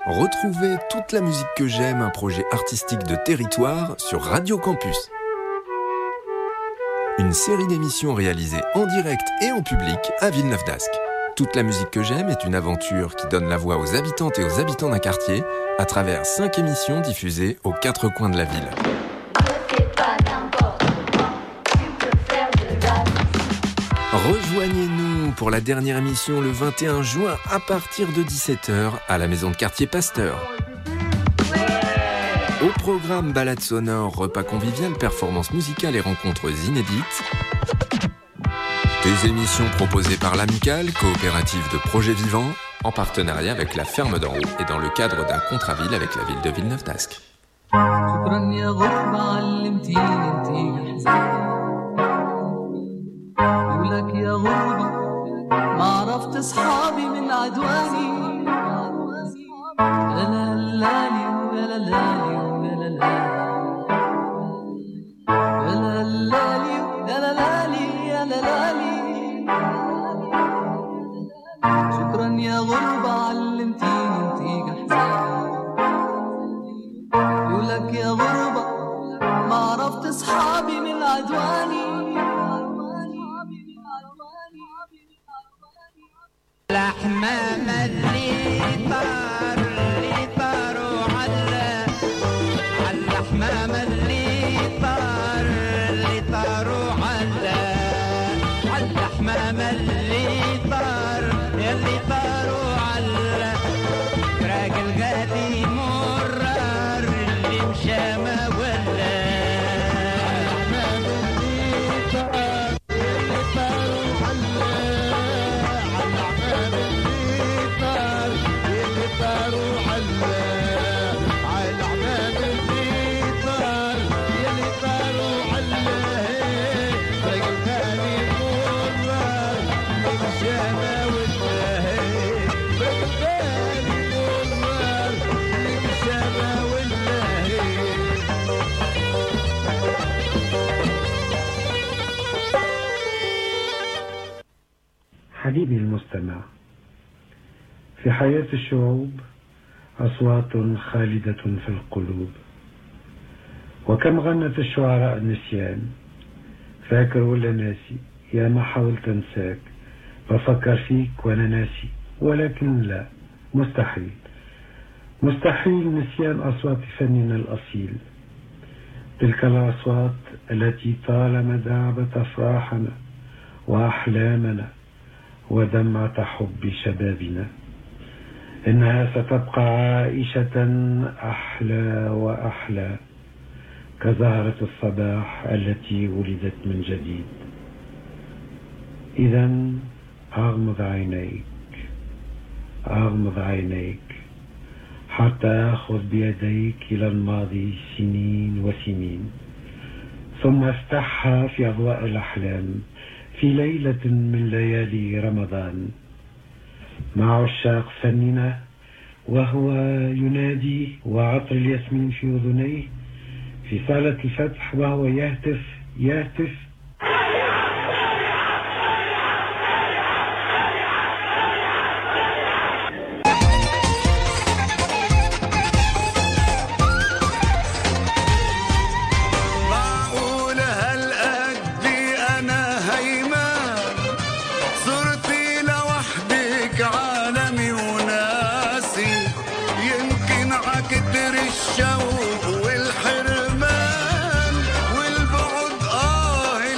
Retrouvez toute la musique que j'aime, un projet artistique de territoire sur Radio Campus. Une série d'émissions réalisées en direct et en public à Villeneuve d'Ascq. Toute la musique que j'aime est une aventure qui donne la voix aux habitantes et aux habitants d'un quartier à travers cinq émissions diffusées aux quatre coins de la ville. Rejoignez-nous pour la dernière émission le 21 juin à partir de 17h à la maison de quartier Pasteur. Au programme balade sonore, repas convivial, performances musicales et rencontres inédites. Des émissions proposées par l'Amicale, coopérative de projets vivants, en partenariat avec la Ferme d'en haut et dans le cadre d'un contrat-ville avec la ville de Villeneuve d'Ascq. لك يا غربة ما عرفت اصحابي من عدواني يا لا لالي ويا لا لالي ويا لا لالي يا لا لالي يا لا لالي يا لا لالي شكرا يا غربة علمتيني نطيق احزاني يقولك يا غربة ما عرفت اصحابي من عدواني الأحمام اللي طار اللي طاروا على الأحمام اللي طار اللي طاروا على الأحمام اللي طار اللي طاروا على فراق الغادي مرار اللي مشى ما ولا الأحمام اللي طار اللي طاروا على حبيبي المستمع في حياة الشعوب أصوات خالدة في القلوب وكم غنت الشعراء النسيان فاكر ولا ناسي يا ما حاولت انساك بفكر فيك وانا ناسي ولكن لا مستحيل مستحيل نسيان أصوات فننا الأصيل تلك الأصوات التي طالما دعبت أفراحنا وأحلامنا ودمعة حب شبابنا إنها ستبقى عائشة أحلى وأحلى كزهرة الصباح التي ولدت من جديد إذا أغمض عينيك أغمض عينيك حتى أخذ بيديك إلى الماضي سنين وسنين ثم افتحها في أضواء الأحلام في ليلة من ليالي رمضان مع عشاق فننا وهو ينادي وعطر الياسمين في أذنيه في صالة الفتح وهو يهتف يهتف معقول هالقد انا هيمان صرتي لوحدك عالمي وناسي يمكن عكتر الشوق والحرمان والبعد اه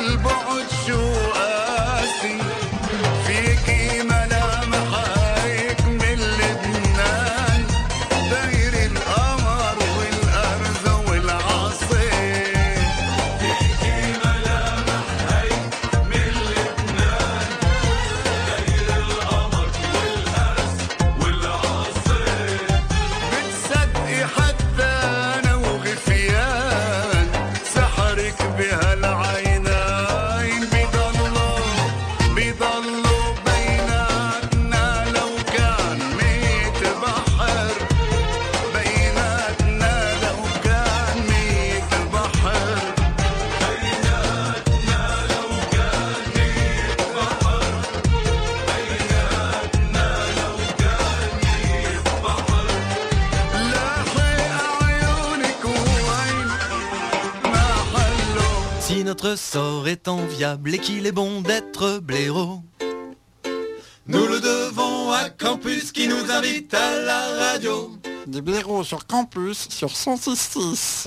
notre sort est enviable et qu'il est bon d'être blaireau. Nous le devons à Campus qui nous invite à la radio. Des blaireaux sur campus sur 106.6.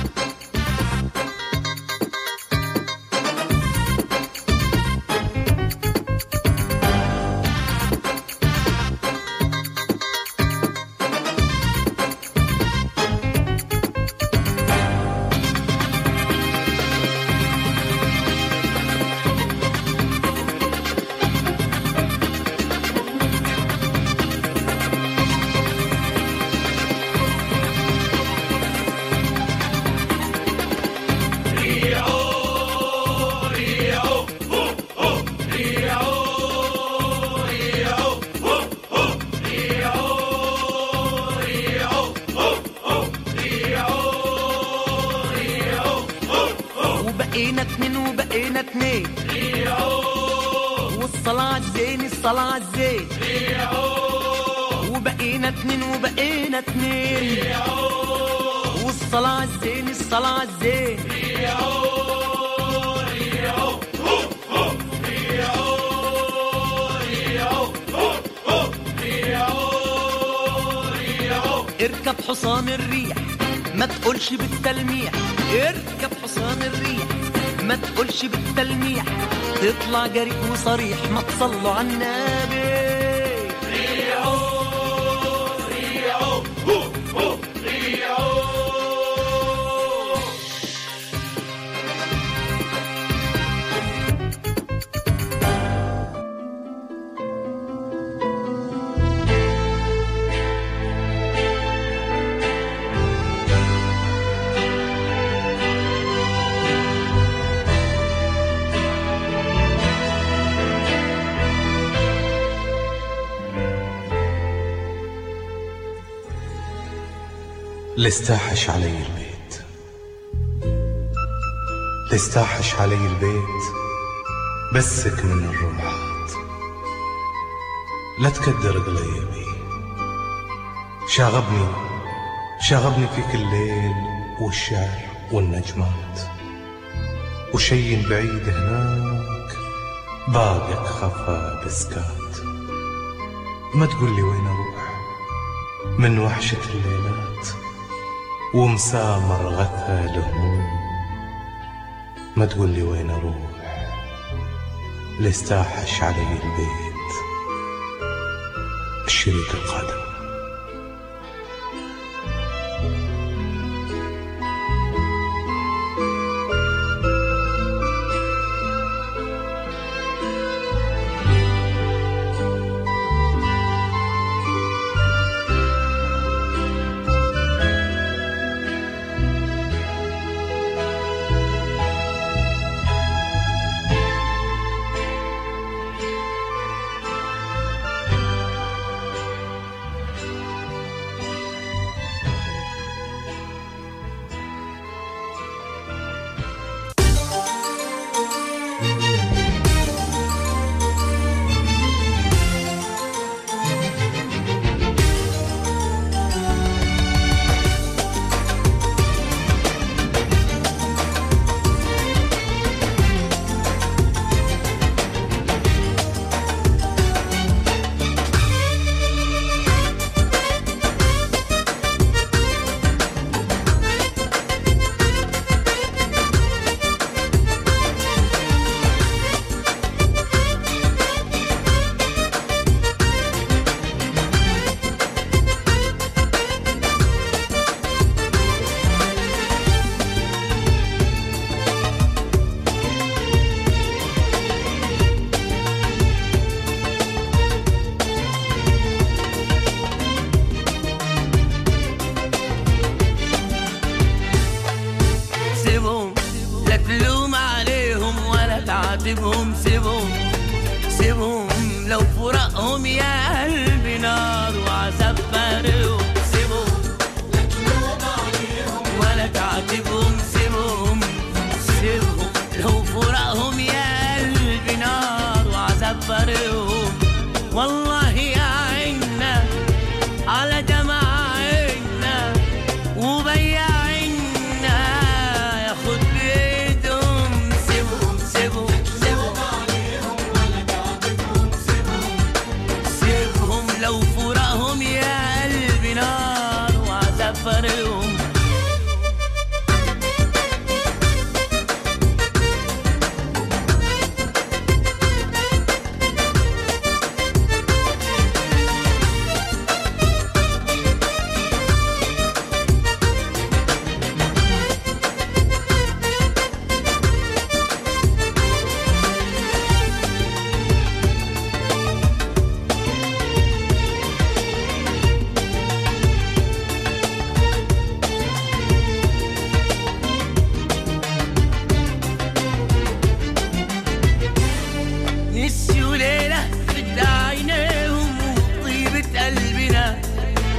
وبقينا اتنين وبقينا اتنين والصلاة عالزين الصلاة عالزين وبقينا اتنين وبقينا اتنين والصلاة عالزين الصلاة عالزين اركب حصان الريح ما تقولش بالتلميح اركب حصان الريح ما تقولش بالتلميح تطلع جريء وصريح ما تصلوا على النبي لاستاحش علي البيت لاستاحش علي البيت بسك من الروحات لا تكدر قليبي شاغبني شاغبني فيك الليل والشعر والنجمات وشي بعيد هناك باقك خفى بسكات ما تقول لي وين اروح من وحشة الليلات ومسامر غثى الهموم ما تقول لي وين اروح لاستاحش علي البيت الشريط القادم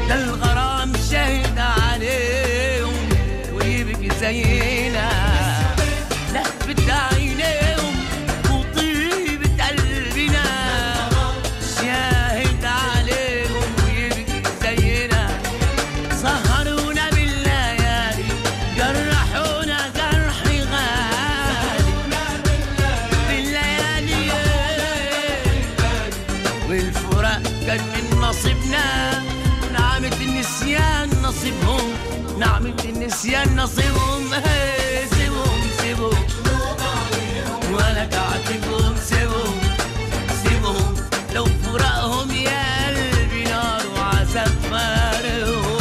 ده الغرام شهد عليهم ويبكي زينا لهفة عينيهم وطيبة قلبنا شاهد عليهم ويبكي زينا سهرونا بالليالي جرحونا جرح غالي بالليالي والفراق كان من نصيبنا نعمة النسيان نصيبهم نعمة النسيان نصيبهم إيه، سيبهم سيبهم ولا تعاتبهم سيبهم سيبهم لو فراقهم يا قلبي نار وعذاب فارقهم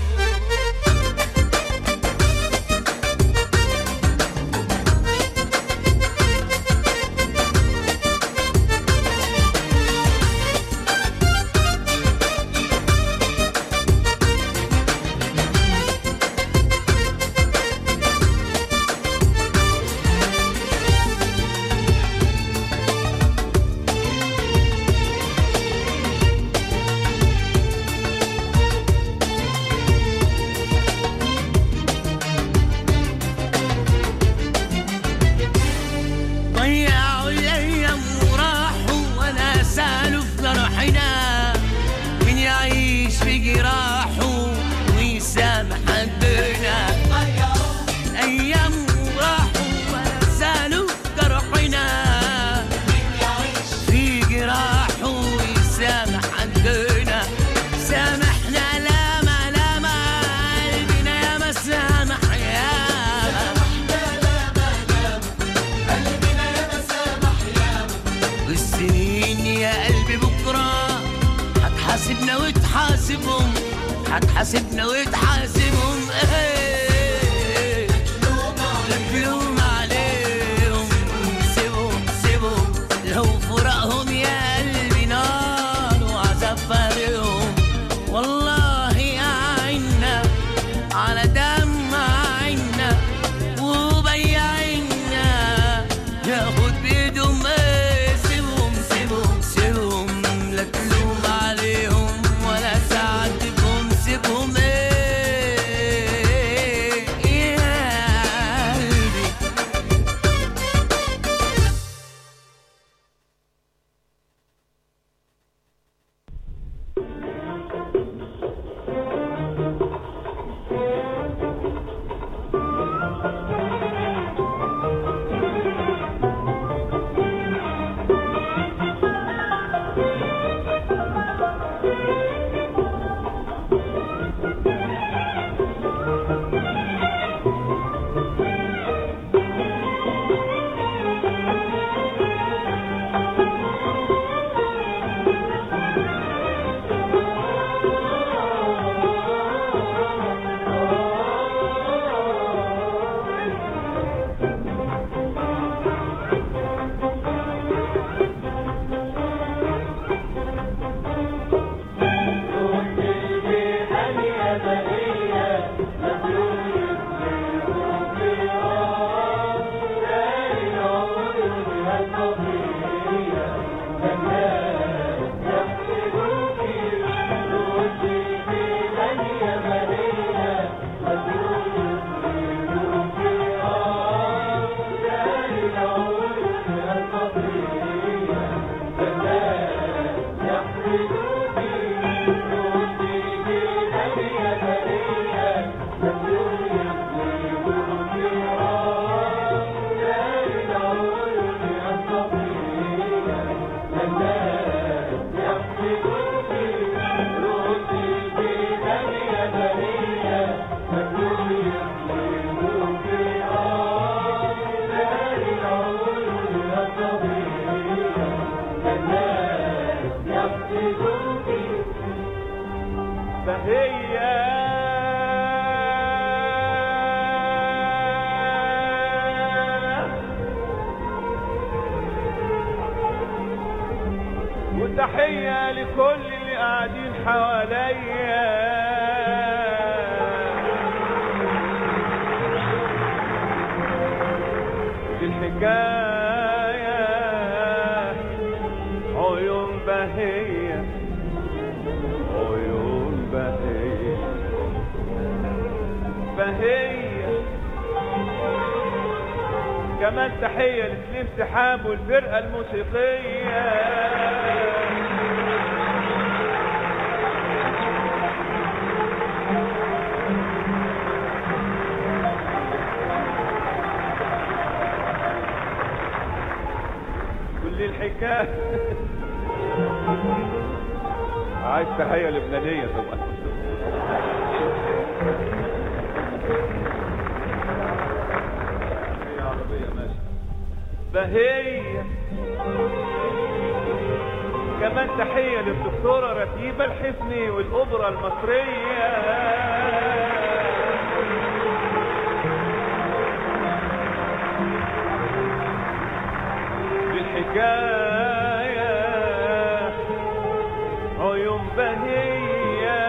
ضيعوا الايام وراحوا ولا سالوا في جرحنا من يعيش في جراحه ويسامح حدنا الايام وراحوا ولا سالوا في جرحنا في جراحه ويسامح حدنا سامحنا لا ما لا ما قلبنا يا ما سامح يا والسنين يا قلبي بكرة هتحاسبنا وتحاسبهم هتحاسبنا وتحاسبهم ايه لوم عليهم سيبهم سيبهم لو فراقهم يا قلبي نار وعذاب فارقهم والله أعنا على دمعنا وبيعنا ياخد بيدهم ايه سيبهم سيبهم سيبهم لا تلوم عليهم ولا تعاتبهم سيبهم ايه يا قلبي وتحية لكل اللي قاعدين حواليا دي الحكاية عيون بهية عيون بهية بهية كمان تحية لسليم سحاب والفرقة الموسيقية كل الحكاية عايز تحية لبنانية طبعا هي عربية ماشي بهية كمان تحية للدكتورة رتيبة الحسني والأوبرا المصرية بالحكاية عيون بهية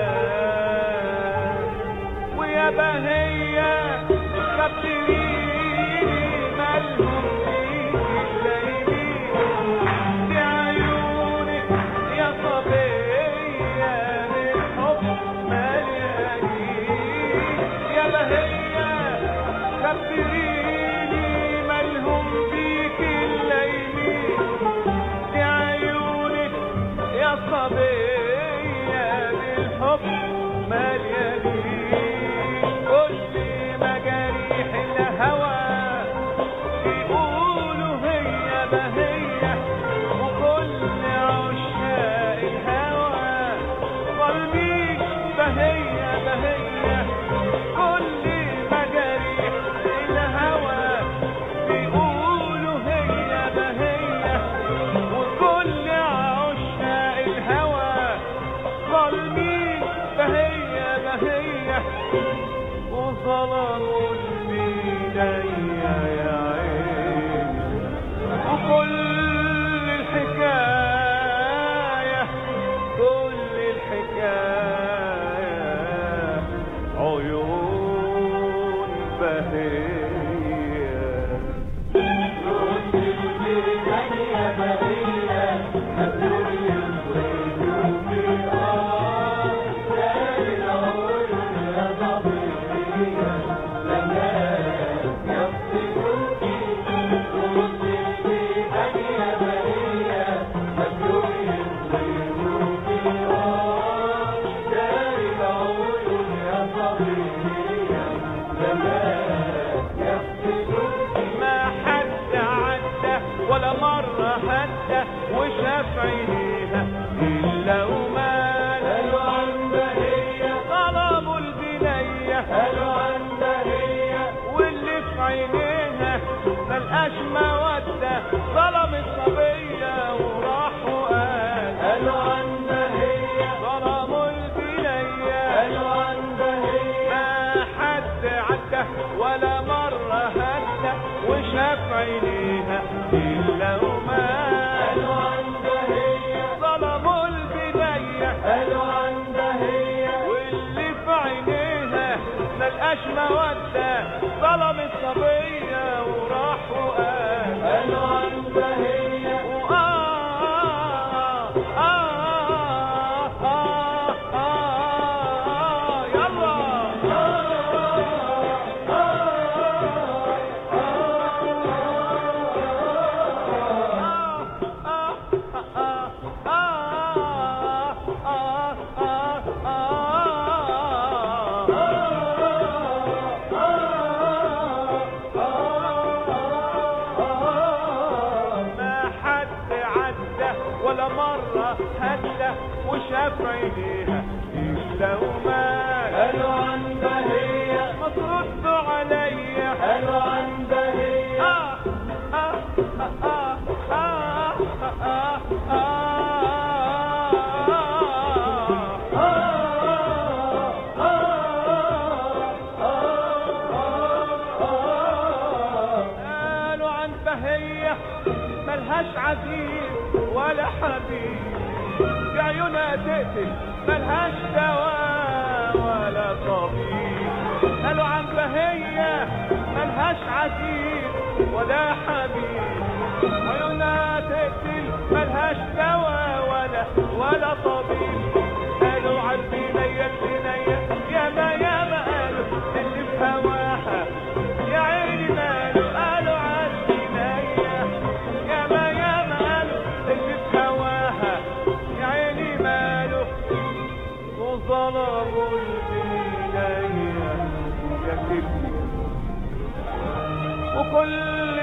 ويا بهية خبريني مالهم فيك الليلين دي عيونك يا صبية للحب مليانين يا بهية خبريني مالهم فيك الليلين دي عيونك يا صبية للحب مليانين كل مجاريح الهوى يقولوا هي بهية وكل عشاق الهوى ظالمين بهية بهية كل مجاريح الهوى بيقولوا هي بهية وكل عشاق الهوى ظالمين بهية بهية وظلموا البداية يا عيني وكل الحكاية كل الحكاية عيون بهية ما حد عدى ولا مرة هدى وشاف عينيها إلا وما قالوا عن بهية طلبوا البنية قالوا عن بهية واللي في عينيها ملقاش مودة ظلم الصبية وراح وقال قالوا عن بهية ظلموا البنية قالوا عن بهية ما حد عدى ولا مرة هدى وشاف عينيها إلا وما قالوا عن بهية ظلموا البداية قالوا عن بهية واللي في عينيها ملقاش مودة ظلم الصبية وراح وقال قالوا عن بهية وآه آه آه آه آه يلا ما حد عدى ولا مرة هدى وشاف عينيها إلا وما قالوا عن بهية ما تردوا عليا قالوا عن بهية آه آه آه آه آه آه قالوا عن بهية ملهاش عزيز ولا حبيب في عيونها تقتل ملهاش دواء ولا طبيب قالوا عن بهية ملهاش عزيز ولا حبيب عيونها تقتل ملهاش دواء ولا ولا طبيب قالوا عن بنية البنية ياما ياما قالوا اللي ظلموا البناية يا سيدي وكل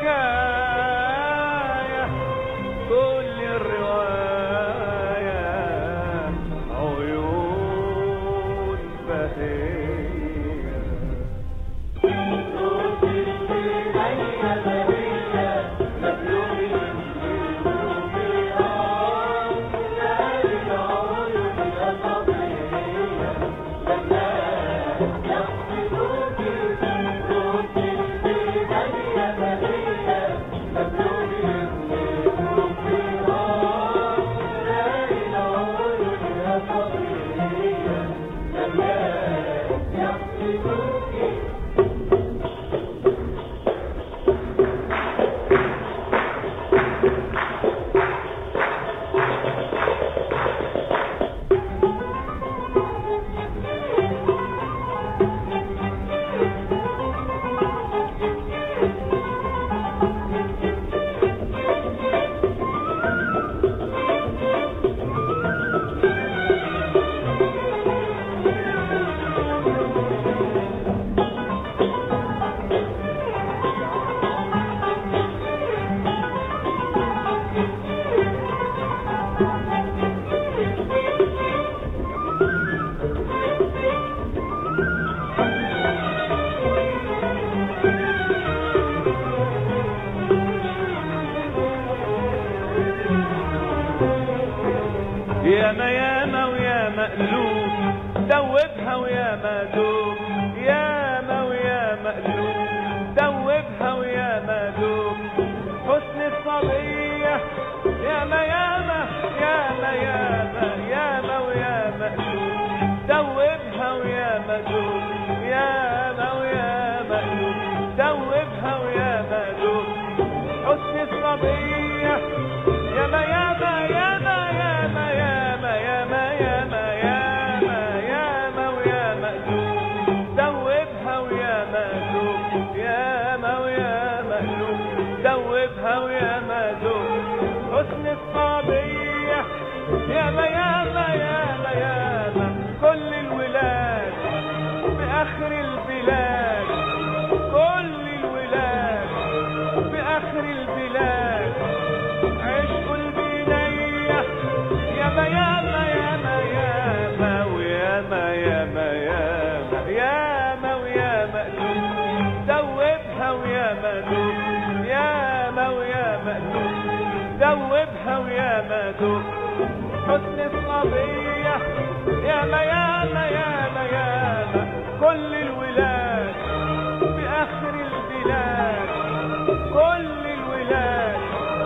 الحكاية كل الرواية عيون بهية ياما ياما ويا مقلوب دوبها ويا مدوب ياما ويا مقلوب دوبها ويا مدوب حسن الصبية ياما ياما ياما ياما ياما ويا مقلوب دوبها ويا مدوب ياما ويا مقلوب دوبها ويا مدوب حسن الصبية ياما ياما ياما ياما ياما ياما ياما ياما ياما ويا مقلوب دوبها ويا مقلوب ياما ويا مقلوب دوبها ويا مقلوب حسن الصبية ياما ياما ياما ياما كل الولاد بآخر البلاد كل الولاد بآخر البلاد عشق البنية ياما ياما ياما ياما وياما ياما ياما ياما ويا مقلوب دوبها ويا مقلوب ياما ويا مقلوب دوبها ويا مقلوب حسن الصبية ياما ياما ياما ياما كل الولاد بآخر البلاد كل الولاد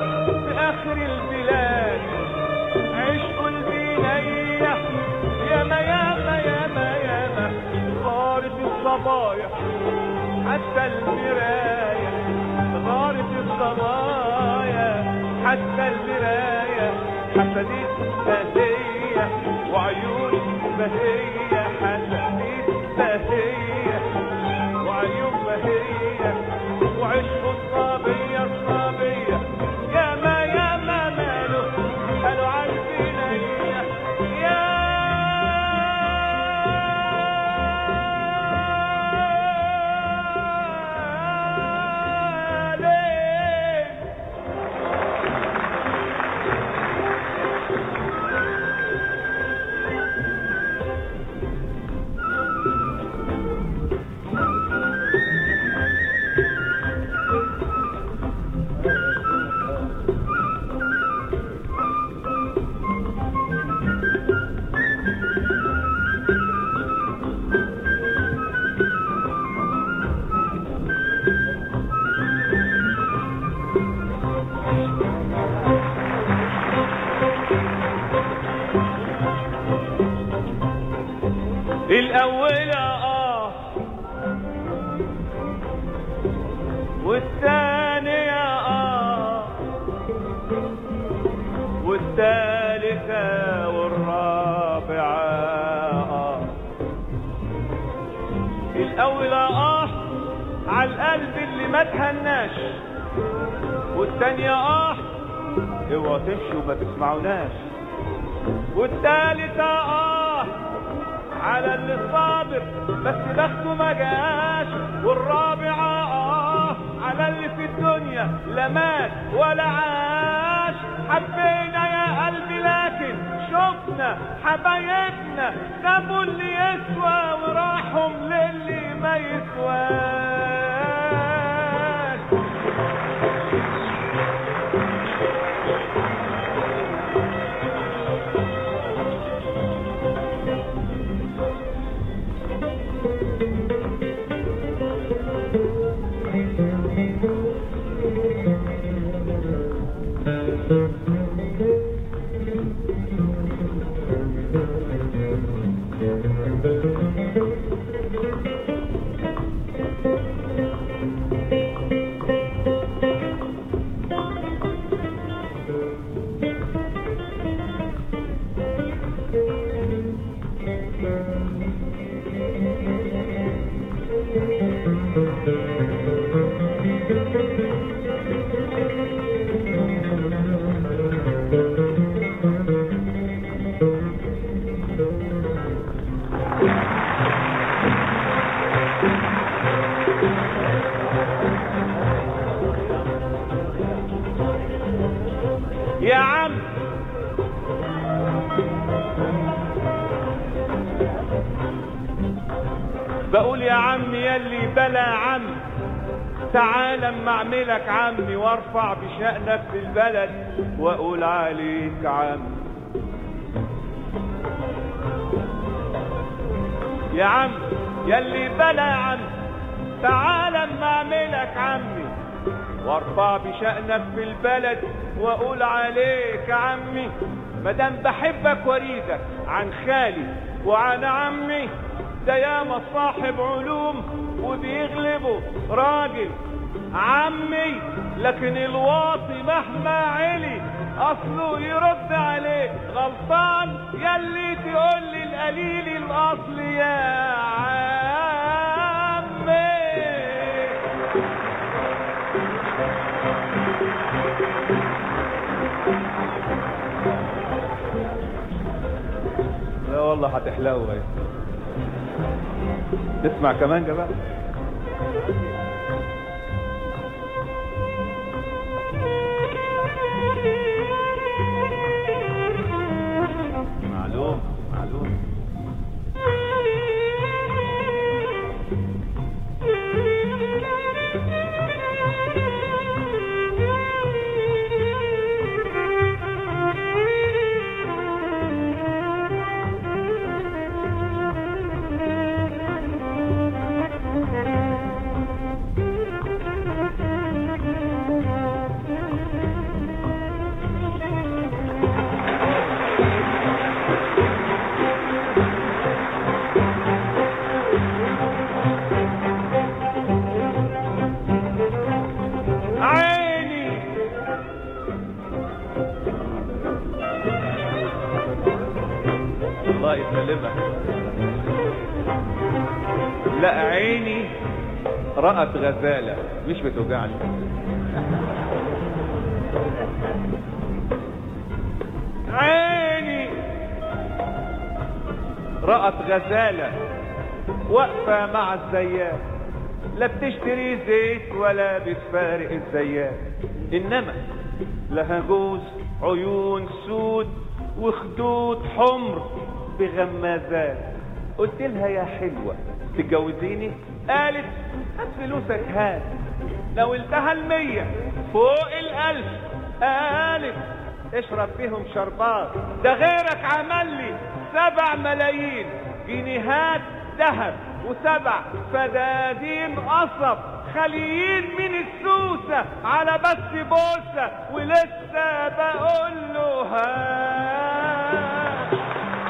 بآخر البلاد عشق البنية ياما ياما ياما ياما غارت الصبايا حتى المراية غارت الصبايا حتى المراية حسدت بهية وعيون بهية حسدت بهية وعيون بهية وعشق الصبية الصبية ياما ياما ماله قالوا عارفين هي يا ليه الأول آه والثانية آه والثالثة والرابعة آه الأول آه على القلب اللي ما تهناش والثانية آه اوعوا تمشوا وما تسمعوناش والثالثة آه على اللي صابر بس بخته ما جاش والرابعة اه على اللي في الدنيا لا مات ولا عاش حبينا يا قلبي لكن شفنا حبايبنا سابوا اللي يسوى وراحوا للي ما يسواش يا عم بقول يا عم يلي بلا عم تعال اما اعملك عمي وارفع بشأنك في البلد واقول عليك عم يا عم يلي بلا عم تعال اما اعملك عمي وارفع بشأنك في البلد واقول عليك عمي مادام بحبك واريدك عن خالي وعن عمي ده ياما صاحب علوم وبيغلبه راجل عمي لكن الواطي مهما علي اصله يرد عليه غلطان يلي تقول لي القليل الاصل يا عمي لا والله هتحلو بقى تسمع كمان بقى معلوم معلوم عيني الله يسلمك لا عيني رأت غزالة مش بتوجعني عيني رأت غزالة واقفة مع الزيات لا بتشتري زيت ولا بتفارق الزيات انما لها جوز عيون سود وخدود حمر بغمازات قلت لها يا حلوة تتجوزيني قالت هات فلوسك هات ناولتها المية فوق الألف قالت اشرب بيهم شربات ده غيرك عمل لي سبع ملايين جنيهات ذهب وسبع فدادين قصب خاليين من السوسة على بس بوسة ولسه بقول له هات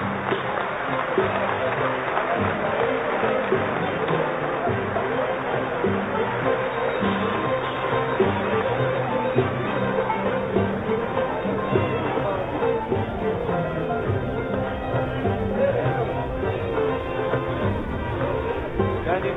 يعني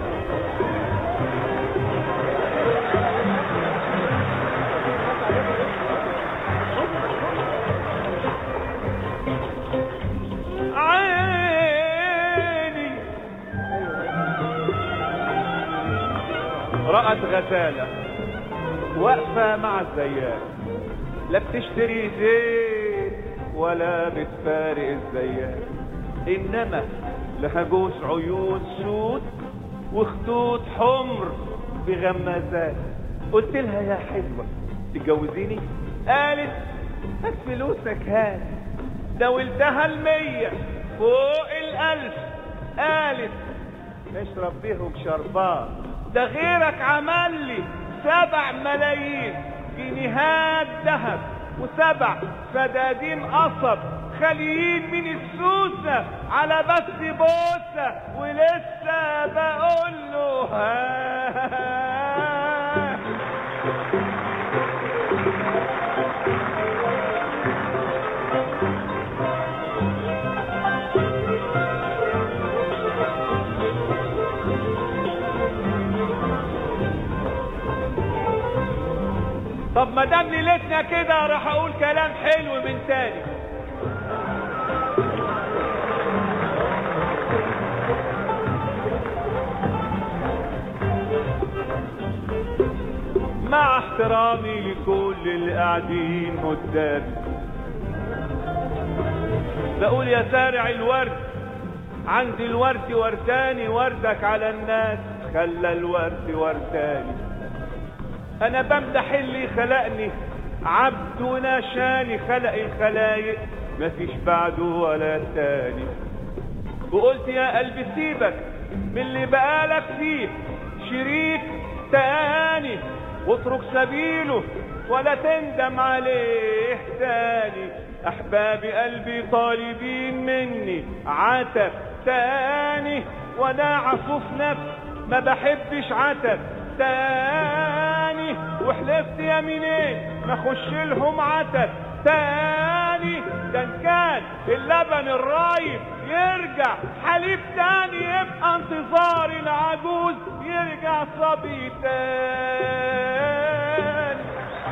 رأت غزالة واقفة مع الزيات لا بتشتري زيت ولا بتفارق الزيات إنما لها جوز عيون سود وخدود حمر بغمازات قلت لها يا حلوة تتجوزيني قالت هات فلوسك هات دولتها المية فوق الألف قالت اشرب بيهم شربات ده غيرك عمل لي سبع ملايين جنيهات ذهب وسبع فدادين قصب خاليين من السوسة على بس بوسة ولسه بقول له ها طب ما دام ليلتنا كده راح اقول كلام حلو من تاني مع احترامي لكل اللي قاعدين قدامي بقول يا زارع الورد عندي الورد ورداني وردك على الناس خلى الورد ورداني انا بمدح اللي خلقني عبد ونشاني خلق الخلايق مفيش بعده ولا تاني وقلت يا قلبي سيبك من اللي بقالك فيه شريك تاني واترك سبيله ولا تندم عليه تاني احبابي قلبي طالبين مني عتب تاني وانا عصوف نفس ما بحبش عتب تاني وحلفت يمينين ما اخش لهم عتب تاني ده إن كان اللبن الرايب يرجع حليب تاني يبقى انتظار العجوز يرجع صبي تاني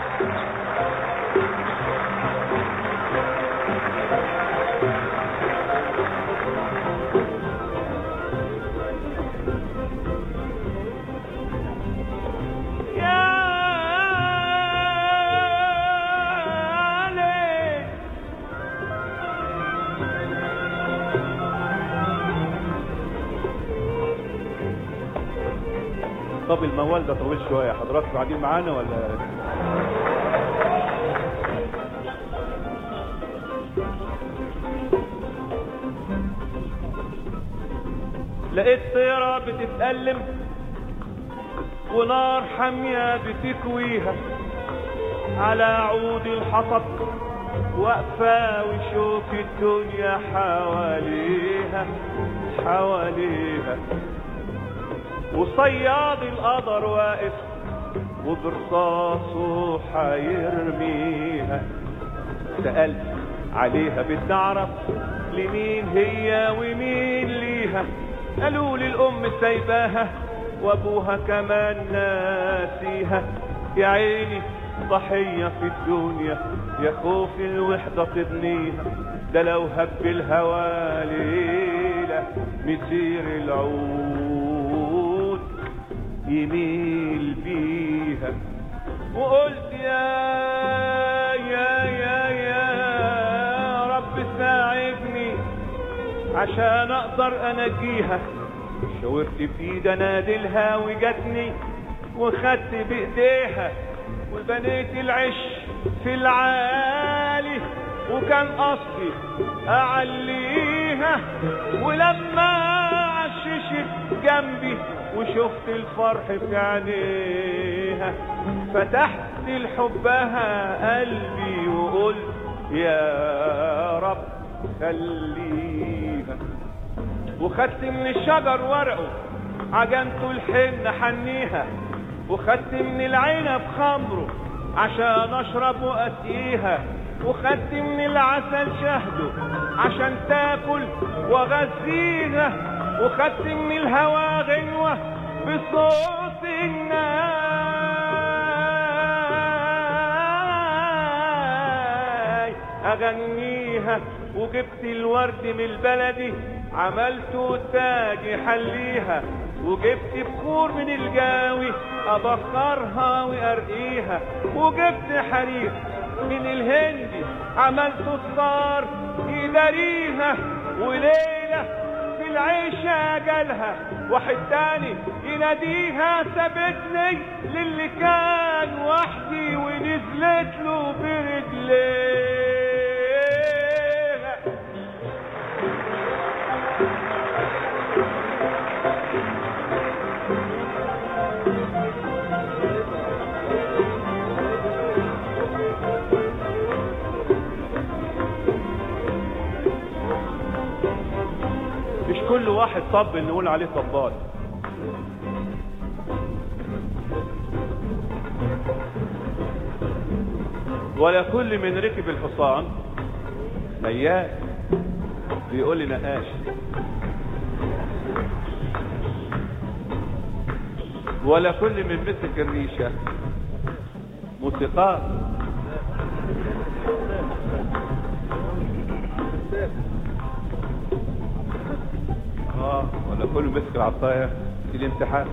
يا ليل طب الموال ده طويل شويه حضراتكم قاعدين معانا ولا لقيت طيرة بتتألم ونار حامية بتكويها على عود الحطب واقفة وشوف الدنيا حواليها حواليها وصياد القدر واقف وبرصاصه حيرميها سألت عليها بتعرف لمين هي ومين ليها قالوا لي الأم سايباها وأبوها كمان ناسيها يا عيني ضحية في الدنيا يا خوف الوحدة تبنيها ده لو هب الهوى ليلة مسير العود يميل بيها وقلت يا يا يا يا رب ساعدني عشان اقدر انجيها شاورت بايد انادلها وجتني وخدت بايديها وبنيت العش في العالي وكان قصدي اعليها ولما عششت جنبي وشفت الفرح في عينيها فتحت لحبها قلبي وقلت يا رب خليها وخدت من الشجر ورقه عجنته الحن حنيها وخدت من العنب خمره عشان اشرب واسقيها وخدت من العسل شهده عشان تاكل واغذيها وخدت من الهوا غنوة بصوت الناي اغنيها وجبت الورد من البلدي عملته تاج يحليها وجبت بخور من الجاوي ابخرها وارقيها وجبت حرير من الهندي عملت الصار يداريها وليلة في العيشة جالها واحد تاني يناديها سابتني للي كان وحدي ونزلت له برجليها مش كل واحد طب نقول عليه طبال ولا كل من ركب الحصان ميال بيقول لي نقاش ولا كل من مسك الريشة موسيقار اه ولا كل مسك العصاية في الامتحان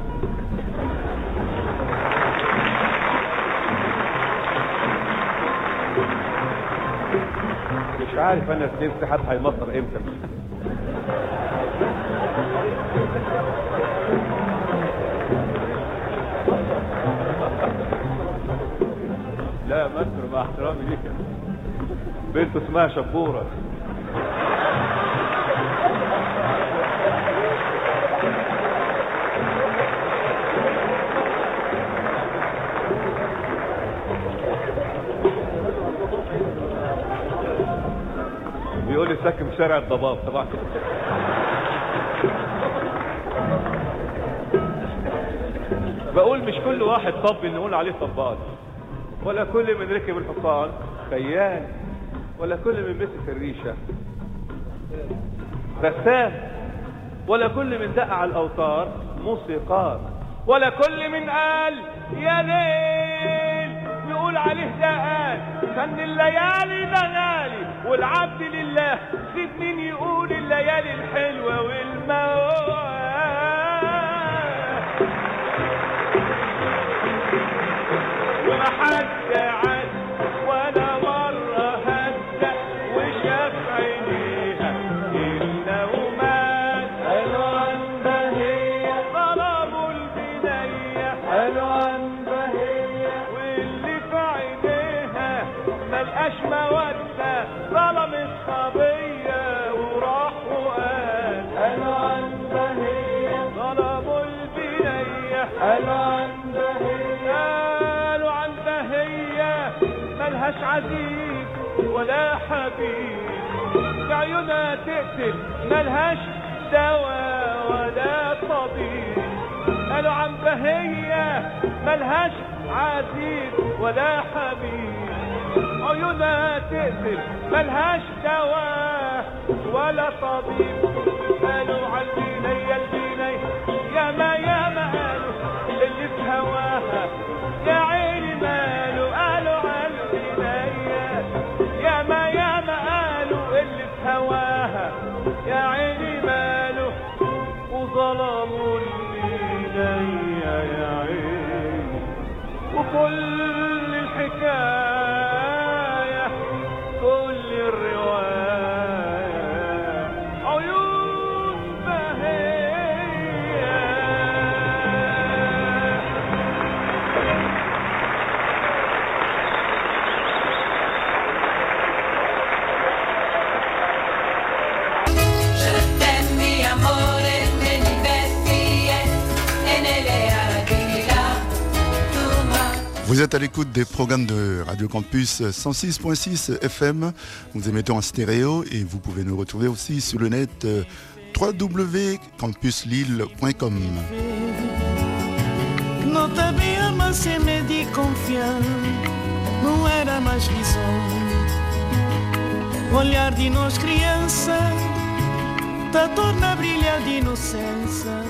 مش عارف انا في الامتحان هيمطر امتى لا مصر مع احترامي ليك بنت اسمها شبوره بيقول لي ساكن في شارع الضباب طبعا بقول مش كل واحد طب نقول عليه طبال ولا كل من ركب الحصان خيال ولا كل من مسك الريشة رسام ولا كل من دق على الأوتار موسيقار ولا كل من قال يا ليل نقول عليه ده قال فن الليالي ده غالي والعبد لله سيب مين يقول الليالي الحلوة والموال وما حد عد ولا مرة هدى وشاف عينيها إلا ومات قالوا عن بهية ظلموا البنية قالوا عن بهية واللي في عينيها ملقاش مودة ظلم الصبية وراح وقال قالوا عن بهية ظلموا البنية قالوا عن بهية قالوا عن بهية ملهاش عزيز ولا حبيب بعيونها تقتل ملهاش دواء ولا طبيب قالوا عن بهية ملهاش عزيز ولا حبيب عيونها تقتل ملهاش دواء ولا طبيب قالوا عن البنية البنية يا ما يا ما قالوا اللي في هواها يا عيني ماله قالوا عن البنية يا ما يا ما قالوا اللي في هواها يا عيني ماله وظلموا البنية يا عيني وكل الحكاية كل الرواية عيون بهية Je t'aime mi amore nelle vecchie e nelle ardilla tu m'as Vous êtes à l'écoute des programmes de Radio Campus 106.6 FM. Nous émettons en stéréo et vous pouvez nous retrouver aussi sur le net euh, www.campuslille.com. Não te havia mais sem me de confiar Não era mais visão Olhar de nós criança Te torna a brilhar de inocência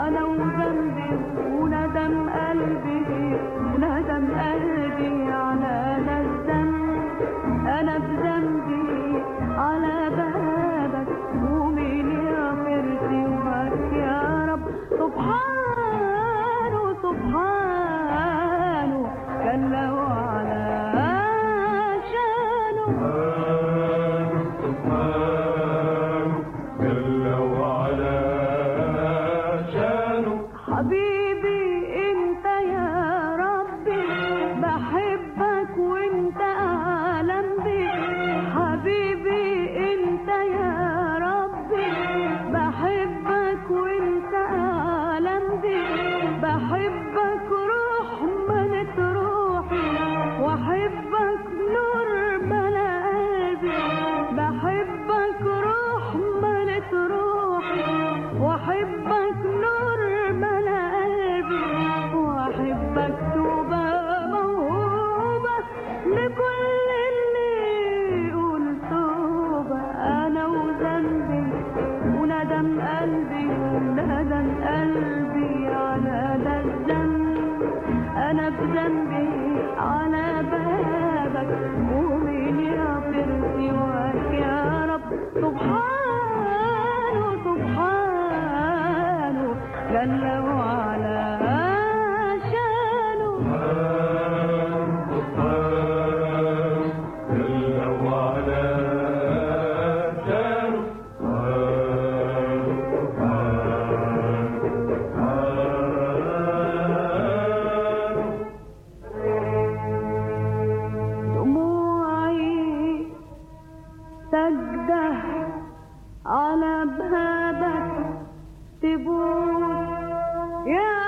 أنا وذنبي وندم قلبي وندم قلبي على ده الذنب أنا بذنبي على بابك ومين يغفر سواك يا رب سبحانه سبحانه كان لو على شانه حبيبي انت يا ربي بحبك وانت اعلم بي حبيبي انت يا ربي بحبك وانت اعلم بي بحبك روح ملت روحي واحبك نور ملا قلبي بحبك روح ملت روحي واحبك نور ملا قلبي واحبك توبة موهوبة لكل اللي يقول توبة انا وذنبي وندم قلبي وندم قلبي على ده الذنب انا بذنبي على بابك ومين يغفر سواك يا رب سبحانه سبحانه جل وعلا شانه دموعي سجدة على بابك تبوس يا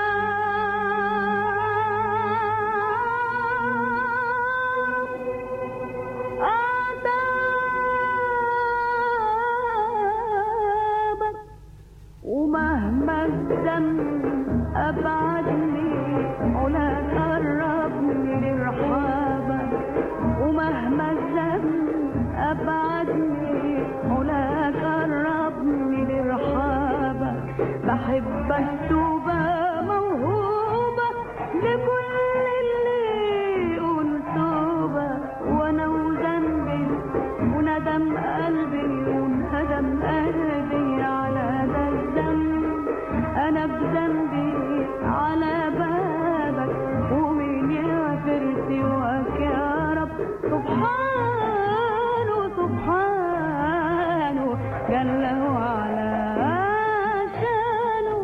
آدابك ومهما الذنب أبعدني ولا قربني لرحابك ومهما الذنب أبعدني ولا قربني لرحابك بحبك توبة موهوبة لكل اللي يقول توبة وأنا وذنبي وندم قلبي وندم قلبي على ده الذنب أنا بذنبي على بابك ومين يغفر سواك يا رب سبحانه سبحانه جل وعلا شانه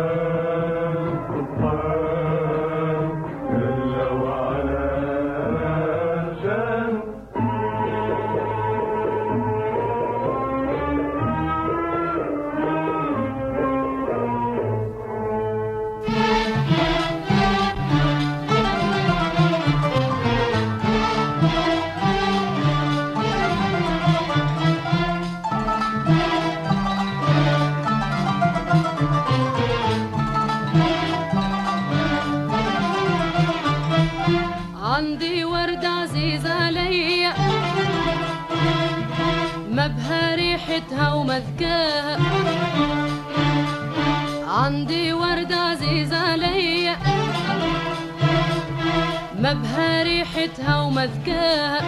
عندي وردة عزيزة عليا ما بها ريحتها ومذكاها عندي وردة عزيزة عليا ما بها ريحتها ومذكاها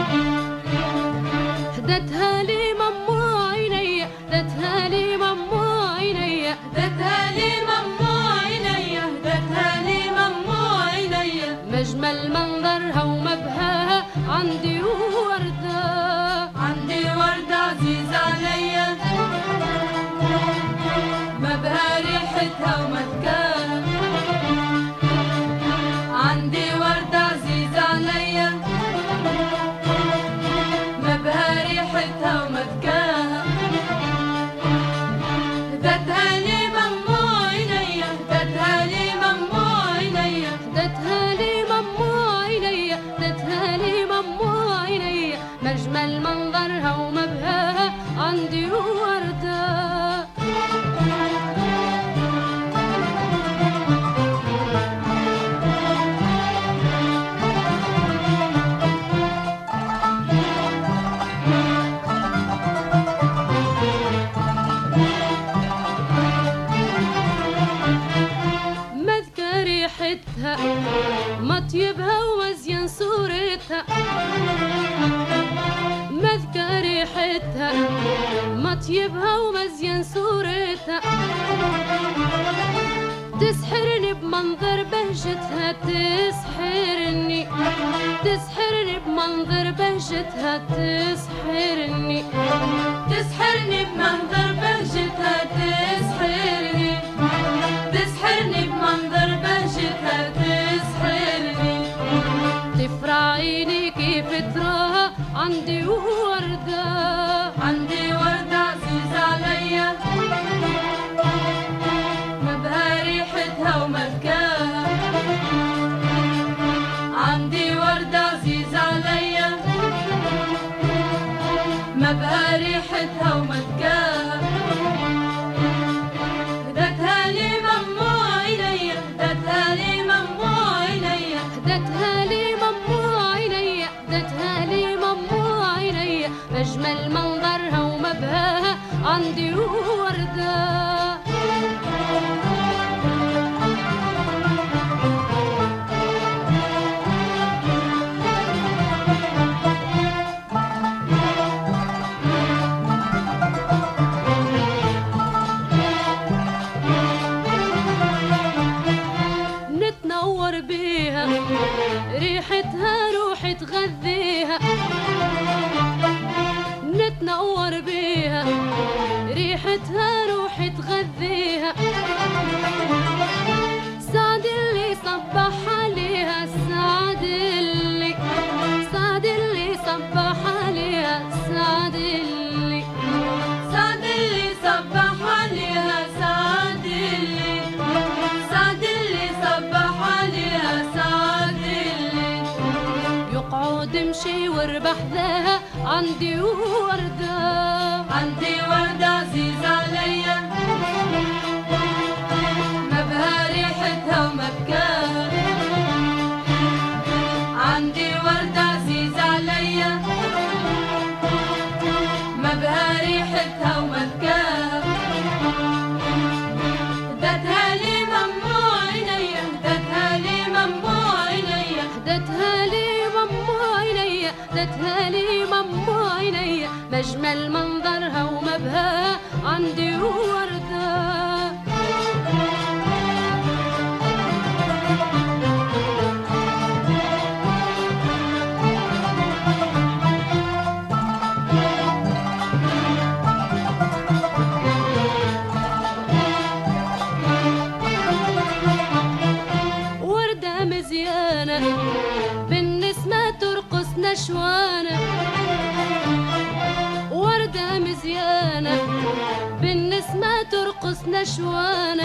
هدتها لي ممو عينيا هدتها لي ممو عينيا هدتها لي ممو عينيا هدتها لي ممو عينيا مجمل منظرها ومبهاها عندي وردة عندي وردة عزيزة عليا مبها ريحتها ومذكاها عندي وردة عزيزة عليا مبها ريحتها ومذكاها هدتها لي ممو عينيا هدتها لي ممو عينيا هدتها لي ممو عينيا هدتها لي ممو عينيا مجمل منظرها ومبهاها عندي وردة بمنظر بهجتها تسحرني تسحرني بمنظر بهجتها تسحرني تسحرني بمنظر بهجتها تسحرني تسحرني بمنظر بهجتها تسحرني تفرع عيني كيف تراها عندي وردة عندي وردة عزيزة عليا ما بها ريحتها وملكاها عندي وردة عزيزة عليا ما بها ريحتها وملكاها هدتها لي ممو عينيا هدتها لي ممو عينيا هدتها لي ممو عينيا هدتها لي ممو عينيا أجمل منظرها ومبهاها عندي وردة نتنور بيها ريحتها روح تغذيها نتنور بيها ريحتها روح تغذيها سعد اللي صبح عليها سعد اللي سعد اللي صبح عليها سعد اللي سعد اللي صبح عليها سعد اللي سعد اللي صبح عليها سعد اللي يقعد امشي واربح لها عندي وردة عندي وردة عزيزة عليا ما بها ريحتها ومبكاها عندي وردة عزيزة عليا ما بها ريحتها ومبكاها هدتها لي ممو عينيا هدتها لي ممو عينيا هدتها لي ممو عينيا هدتها لي ممو عينيا مجمل منظرها ومبهاها عندي وردة وردة مزيانة بالنسمة ترقص نشوانة وردة مزيانة بالنسمة ترقص نشوانة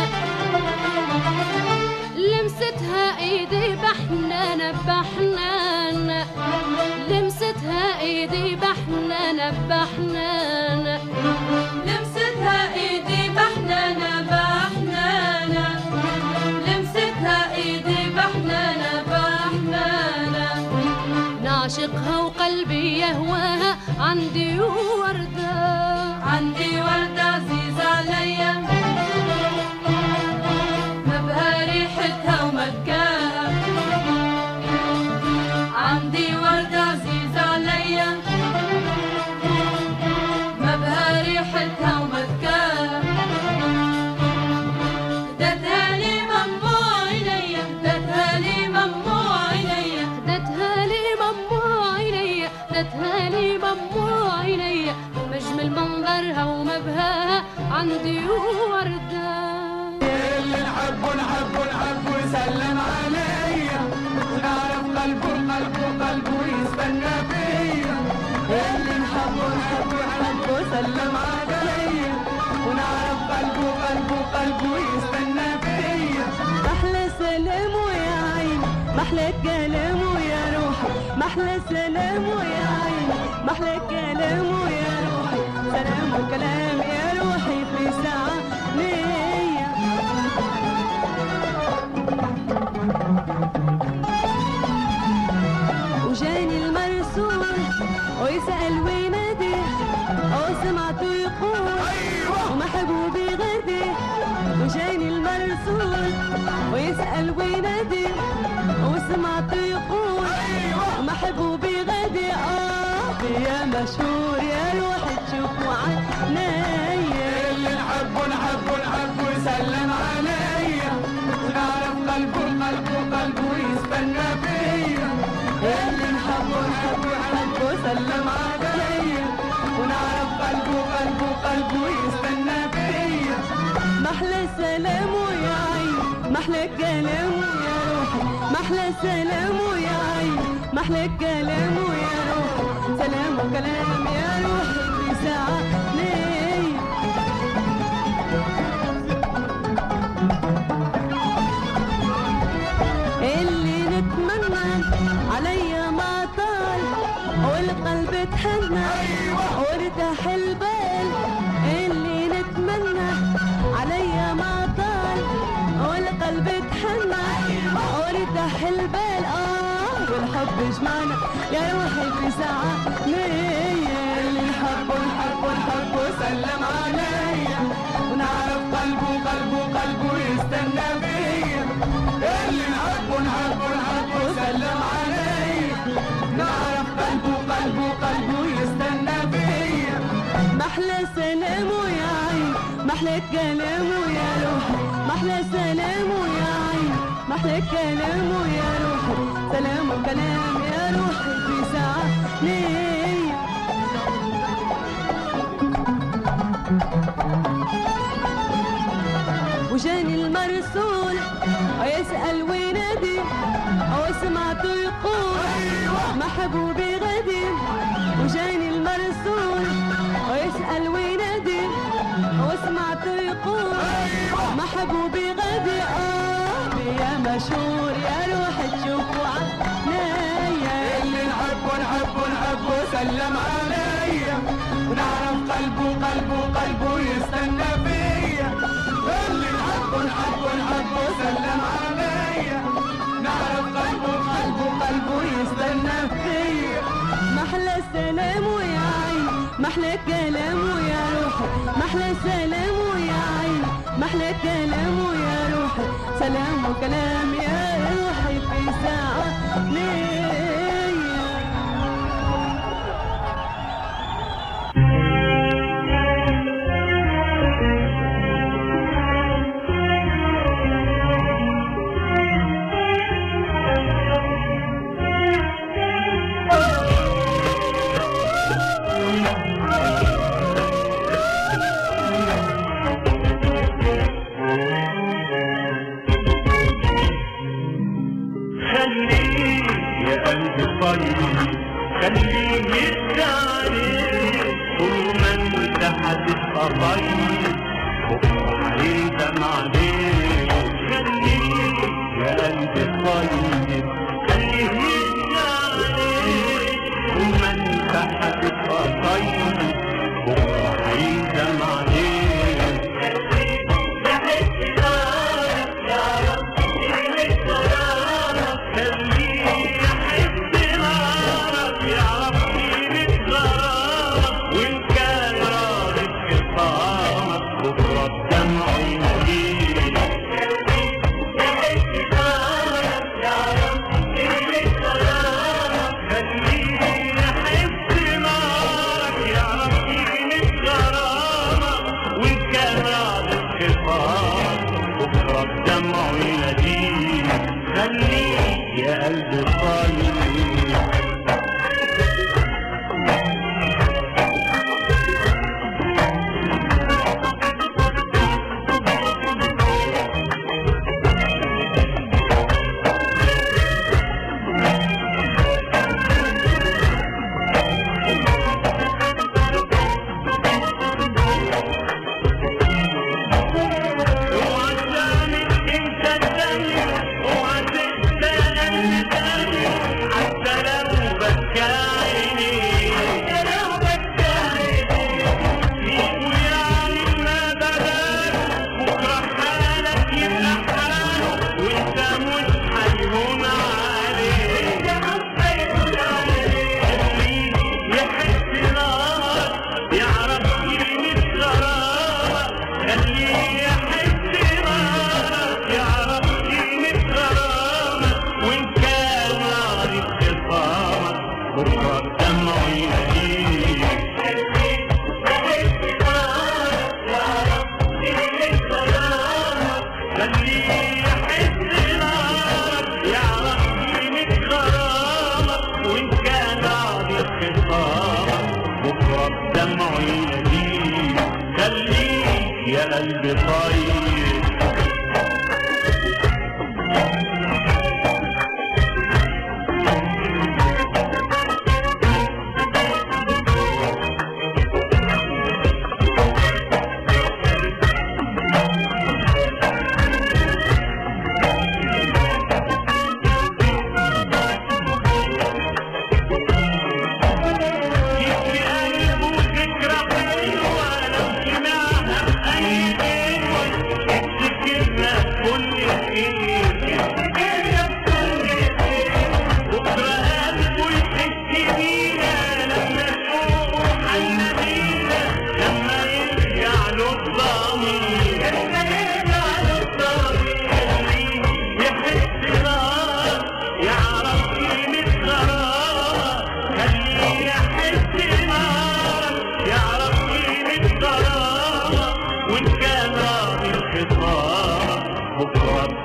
لمستها ايدي بحنانة بحنانة لمستها ايدي بحنانة بحنانة لمستها ايدي بحنانة بحنانة لمستها ايدي بحنانة بحنانة نعشقها وقلبي يهواها عندي وردة عندي وردة عزيزة عليا ما بها ريحتها ومبكاها عندي وردة عزيزة عليا ما بها ريحتها ومبكاها هدتها لي ممو عينيا هدتها لي ممو عينيا هدتها لي ممو عينيا هدتها لي ممو عينيا مجمل منظرها ومبهاها عندي وردة اللي نحبه نحبه نحبه يسلم عليا ونعرف قلبه قلبه قلبه يستنى فيا اللي نحبه نحبه نحبه يسلم عليا ونعرف قلبه قلبه قلبه يستنى فيا محلى سلامه يا عيني محلى كلامه يا روحي محلى سلامه يا عيني محلى كلامه يا روحي سلام وكلام يا روحي في ساعة نية وجاني المرسول ويسأل وينادي أو سمعته يقول ومحبوبي غدي وجاني المرسول ويسأل وينادي وسمعته يقول ومحبوبي غدي آه يا مشهور يا روحي تشوفوا عنايا اللي نحبه نحبه نحبه يسلم عليا ونعرف قلبه قلبه قلبه يستنى فيا اللي نحبه نحبه نحبه سلم عليا ونعرف قلبه قلبه قلبه يستنى فيا محلى سلام يا عين محلى كلام يا روحي محلى سلام يا عين محلى كلام يا روحي سلام وكلام يا روحي في ساعة ليا اللي نتمنى عليا ما طال والقلب تهنى وارتاح البال اللي نتمنى عليا ما طال والقلب تهنى وارتاح البال اه والحب جمعنا يا روحي في ساعة ليا اللي نحبه نحبه نحبه سلم عليا ونعرف قلبه قلبه قلبه يستنى فيا اللي نحبه نحبه نحبه سلم عليا نعرف قلبه قلبه قلبه يستنى فيا محلى سلام يا عين محلى كلام يا روحي محلى سلام يا عين محلى كلام يا روحي سلام وكلام يا روحي في ساعة ليا وجاني المرسول ويسأل وينادي وسمعته يقول محبوبي غدي وجاني المرسول ويسأل وينادي وسمعته يقول محبوبي غدي آه يا مشهور يا روح تشوفوا عنايا اللي نحبه نحبه نحبه سلم عليا ونعرف قلبه قلبه قلبه يستنى فيا اللي نحبه نحبه نحبه سلم عليا نعرف قلبه قلبه قلبه يستنى فيا محلى سلام يا عين محلى كلام يا روحي محلى سلام يا عين محلى كلام يا روحي سلام وكلام يا روحي في ساعة ليا خليه يا قلبي طيب خليه يدعي طول ما انت هتبقى طيب بكره هيندم عليه خليه يا قلبي طيب خليه يدعي طول ما انت هتبقى طيب بكره هيندم عليه بكرة الدمع يناديك خليك يا قلبي طيب اوعى تاني انت التاني اوعى تستاهل تاني قلب طيب يبكي قلبه ذكرى حلوة لو سمعها بأي غنوة يفتكرنا بكل خير يفتكرنا بكل خير بكرة قلبه يحس بينا لما نشوفه حنادينا لما يرجع له الضمير لما يرجع له الضمير يحس نار يعرف قيمة غرامة خليه يحس نار يعرف قيمة غرامة وإن كان راضي الخطاب بكرة